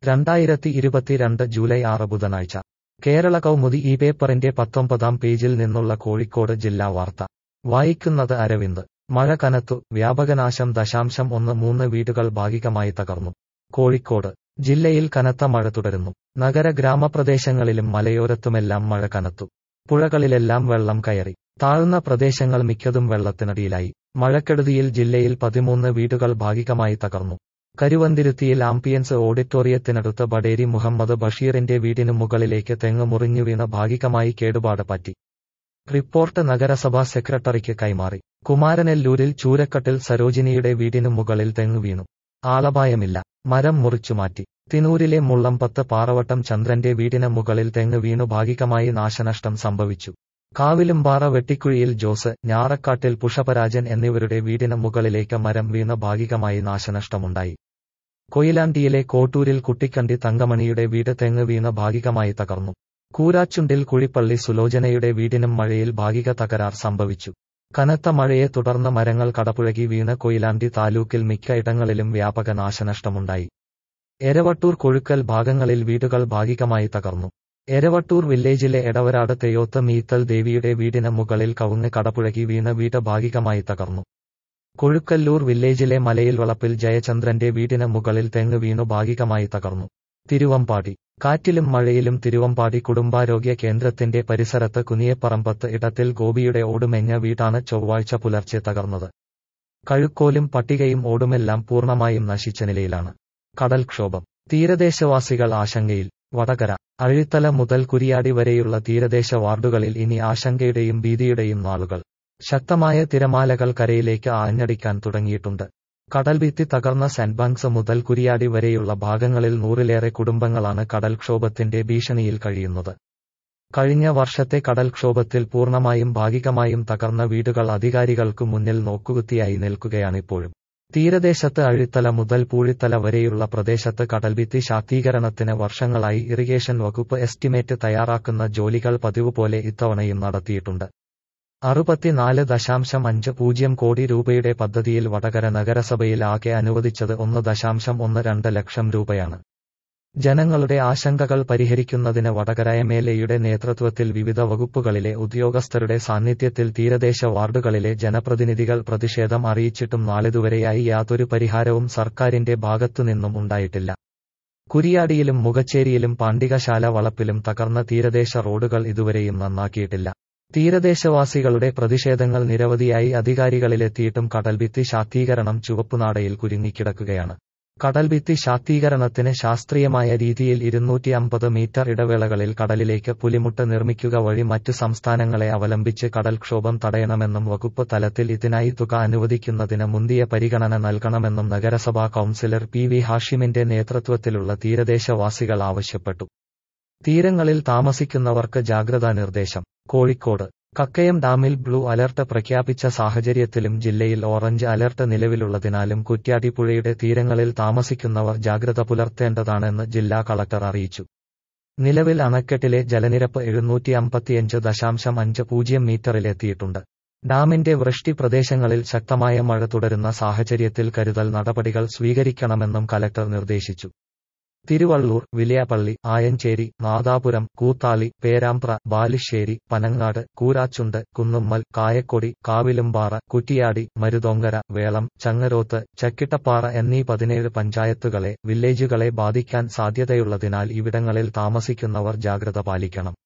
രണ്ടായിരത്തി ഇരുപത്തിരണ്ട് ജൂലൈ ആറ് ബുധനാഴ്ച കേരള കൗമുദി ഈ പേപ്പറിന്റെ പത്തൊമ്പതാം പേജിൽ നിന്നുള്ള കോഴിക്കോട് ജില്ലാ വാർത്ത വായിക്കുന്നത് അരവിന്ദ് മഴ കനത്തു വ്യാപകനാശം ദശാംശം ഒന്ന് മൂന്ന് വീടുകൾ ഭാഗികമായി തകർന്നു കോഴിക്കോട് ജില്ലയിൽ കനത്ത മഴ തുടരുന്നു നഗര ഗ്രാമപ്രദേശങ്ങളിലും മലയോരത്തുമെല്ലാം മഴ കനത്തു പുഴകളിലെല്ലാം വെള്ളം കയറി താഴ്ന്ന പ്രദേശങ്ങൾ മിക്കതും വെള്ളത്തിനടിയിലായി മഴക്കെടുതിയിൽ ജില്ലയിൽ പതിമൂന്ന് വീടുകൾ ഭാഗികമായി തകർന്നു കരുവന്തിരുത്തിയിൽ ആംപിയൻസ് ഓഡിറ്റോറിയത്തിനടുത്ത് ബഡേരി മുഹമ്മദ് ബഷീറിന്റെ വീടിനു മുകളിലേക്ക് തെങ്ങ് മുറിഞ്ഞു വീണ് ഭാഗികമായി കേടുപാട് പറ്റി റിപ്പോർട്ട് നഗരസഭാ സെക്രട്ടറിക്ക് കൈമാറി കുമാരനെല്ലൂരിൽ ചൂരക്കട്ടിൽ സരോജിനിയുടെ വീടിനു മുകളിൽ തെങ്ങ് വീണു ആളപായമില്ല മരം മുറിച്ചുമാറ്റി തിനൂരിലെ മുള്ളമ്പത്ത് പാറവട്ടം ചന്ദ്രന്റെ വീടിന് മുകളിൽ തെങ്ങ് വീണു ഭാഗികമായി നാശനഷ്ടം സംഭവിച്ചു കാവിലുംപാറ വെട്ടിക്കുഴിയിൽ ജോസ് ഞാറക്കാട്ടിൽ പുഷപരാജൻ എന്നിവരുടെ വീടിന് മുകളിലേക്ക് മരം വീണ് ഭാഗികമായി നാശനഷ്ടമുണ്ടായി കൊയിലാണ്ടിയിലെ കോട്ടൂരിൽ കുട്ടിക്കണ്ടി തങ്കമണിയുടെ വീട് തെങ്ങ് വീണ് ഭാഗികമായി തകർന്നു കൂരാച്ചുണ്ടിൽ കുഴിപ്പള്ളി സുലോചനയുടെ വീടിനും മഴയിൽ ഭാഗിക തകരാർ സംഭവിച്ചു കനത്ത മഴയെ തുടർന്ന് മരങ്ങൾ കടപുഴകി വീണ് കൊയിലാണ്ടി താലൂക്കിൽ മിക്ക ഇടങ്ങളിലും വ്യാപക നാശനഷ്ടമുണ്ടായി എരവട്ടൂർ കൊഴുക്കൽ ഭാഗങ്ങളിൽ വീടുകൾ ഭാഗികമായി തകർന്നു എരവട്ടൂർ വില്ലേജിലെ എടവരാട് തെയോത്ത് മീത്തൽ ദേവിയുടെ വീടിന് മുകളിൽ കവുങ്ങ് കടപുഴകി വീണ് വീട് ഭാഗികമായി തകർന്നു കൊഴുക്കല്ലൂർ വില്ലേജിലെ മലയിൽ വളപ്പിൽ ജയചന്ദ്രന്റെ വീടിന് മുകളിൽ തെങ്ങ് വീണു ഭാഗികമായി തകർന്നു തിരുവമ്പാടി കാറ്റിലും മഴയിലും തിരുവമ്പാടി കുടുംബാരോഗ്യ കേന്ദ്രത്തിന്റെ പരിസരത്ത് കുനിയപ്പറമ്പത്ത് ഇടത്തിൽ ഗോപിയുടെ ഓടുമെഞ്ഞ വീടാണ് ചൊവ്വാഴ്ച പുലർച്ചെ തകർന്നത് കഴുക്കോലും പട്ടികയും ഓടുമെല്ലാം പൂർണ്ണമായും നശിച്ച നിലയിലാണ് കടൽക്ഷോഭം തീരദേശവാസികൾ ആശങ്കയിൽ വടകര അഴിത്തല മുതൽ കുരിയാടി വരെയുള്ള തീരദേശ വാർഡുകളിൽ ഇനി ആശങ്കയുടെയും ഭീതിയുടെയും നാളുകൾ ശക്തമായ തിരമാലകൾ കരയിലേക്ക് ആഞ്ഞടിക്കാൻ തുടങ്ങിയിട്ടുണ്ട് കടൽഭിത്തി തകർന്ന സെന്റ് ബാങ്ക്സ് മുതൽ കുരിയാടി വരെയുള്ള ഭാഗങ്ങളിൽ നൂറിലേറെ കുടുംബങ്ങളാണ് കടൽക്ഷോഭത്തിന്റെ ഭീഷണിയിൽ കഴിയുന്നത് കഴിഞ്ഞ വർഷത്തെ കടൽക്ഷോഭത്തിൽ പൂർണ്ണമായും ഭാഗികമായും തകർന്ന വീടുകൾ അധികാരികൾക്കു മുന്നിൽ നോക്കുകുത്തിയായി നിൽക്കുകയാണിപ്പോഴും തീരദേശത്ത് അഴിത്തല മുതൽ പൂഴിത്തല വരെയുള്ള പ്രദേശത്ത് കടൽഭിത്തി ശാക്തീകരണത്തിന് വർഷങ്ങളായി ഇറിഗേഷൻ വകുപ്പ് എസ്റ്റിമേറ്റ് തയ്യാറാക്കുന്ന ജോലികൾ പതിവ് പോലെ ഇത്തവണയും നടത്തിയിട്ടുണ്ട് അറുപത്തിനാല് ദശാംശം അഞ്ച് പൂജ്യം കോടി രൂപയുടെ പദ്ധതിയിൽ വടകര നഗരസഭയിൽ ആകെ അനുവദിച്ചത് ഒന്ന് ദശാംശം ഒന്ന് രണ്ട് ലക്ഷം രൂപയാണ് ജനങ്ങളുടെ ആശങ്കകൾ പരിഹരിക്കുന്നതിന് വടകര എം എൽ എയുടെ നേതൃത്വത്തിൽ വിവിധ വകുപ്പുകളിലെ ഉദ്യോഗസ്ഥരുടെ സാന്നിധ്യത്തിൽ തീരദേശ വാർഡുകളിലെ ജനപ്രതിനിധികൾ പ്രതിഷേധം അറിയിച്ചിട്ടും നാളിതുവരെയായി യാതൊരു പരിഹാരവും സർക്കാരിന്റെ ഭാഗത്തുനിന്നും ഉണ്ടായിട്ടില്ല കുരിയാടിയിലും മുഖച്ചേരിയിലും പാണ്ഡികശാല വളപ്പിലും തകർന്ന തീരദേശ റോഡുകൾ ഇതുവരെയും നന്നാക്കിയിട്ടില്ല തീരദേശവാസികളുടെ പ്രതിഷേധങ്ങൾ നിരവധിയായി അധികാരികളിലെത്തിയിട്ടും കടൽഭിത്തി ശാക്തീകരണം ചുവപ്പുനാടയിൽ കുരുങ്ങിക്കിടക്കുകയാണ് കടൽഭിത്തി ശാക്തീകരണത്തിന് ശാസ്ത്രീയമായ രീതിയിൽ ഇരുന്നൂറ്റി അമ്പത് മീറ്റർ ഇടവേളകളിൽ കടലിലേക്ക് പുലിമുട്ട് നിർമ്മിക്കുക വഴി മറ്റു സംസ്ഥാനങ്ങളെ അവലംബിച്ച് കടൽക്ഷോഭം തടയണമെന്നും വകുപ്പ് തലത്തിൽ ഇതിനായി തുക അനുവദിക്കുന്നതിന് മുന്തിയ പരിഗണന നൽകണമെന്നും നഗരസഭാ കൌൺസിലർ പി വി ഹാഷിമിന്റെ നേതൃത്വത്തിലുള്ള തീരദേശവാസികൾ ആവശ്യപ്പെട്ടു തീരങ്ങളിൽ താമസിക്കുന്നവർക്ക് ജാഗ്രതാ നിർദ്ദേശം കോഴിക്കോട് കക്കയം ഡാമിൽ ബ്ലൂ അലർട്ട് പ്രഖ്യാപിച്ച സാഹചര്യത്തിലും ജില്ലയിൽ ഓറഞ്ച് അലർട്ട് നിലവിലുള്ളതിനാലും കുറ്റ്യാടി പുഴയുടെ തീരങ്ങളിൽ താമസിക്കുന്നവർ ജാഗ്രത പുലർത്തേണ്ടതാണെന്ന് ജില്ലാ കളക്ടർ അറിയിച്ചു നിലവിൽ അണക്കെട്ടിലെ ജലനിരപ്പ് എഴുന്നൂറ്റി അമ്പത്തിയഞ്ച് ദശാംശം അഞ്ച് പൂജ്യം മീറ്ററിലെത്തിയിട്ടുണ്ട് ഡാമിന്റെ വൃഷ്ടി പ്രദേശങ്ങളിൽ ശക്തമായ മഴ തുടരുന്ന സാഹചര്യത്തിൽ കരുതൽ നടപടികൾ സ്വീകരിക്കണമെന്നും കലക്ടർ നിർദ്ദേശിച്ചു തിരുവള്ളൂർ വിലയാപ്പള്ളി ആയഞ്ചേരി നാദാപുരം കൂത്താളി പേരാമ്പ്ര ബാലുശ്ശേരി പനങ്ങാട് കൂരാച്ചുണ്ട് കുന്നുമ്മൽ കായക്കൊടി കാവിലുംപാറ കുറ്റിയാടി മരുതോങ്കര വേളം ചങ്ങരോത്ത് ചക്കിട്ടപ്പാറ എന്നീ പതിനേഴ് പഞ്ചായത്തുകളെ വില്ലേജുകളെ ബാധിക്കാൻ സാധ്യതയുള്ളതിനാൽ ഇവിടങ്ങളിൽ താമസിക്കുന്നവർ ജാഗ്രത പാലിക്കണം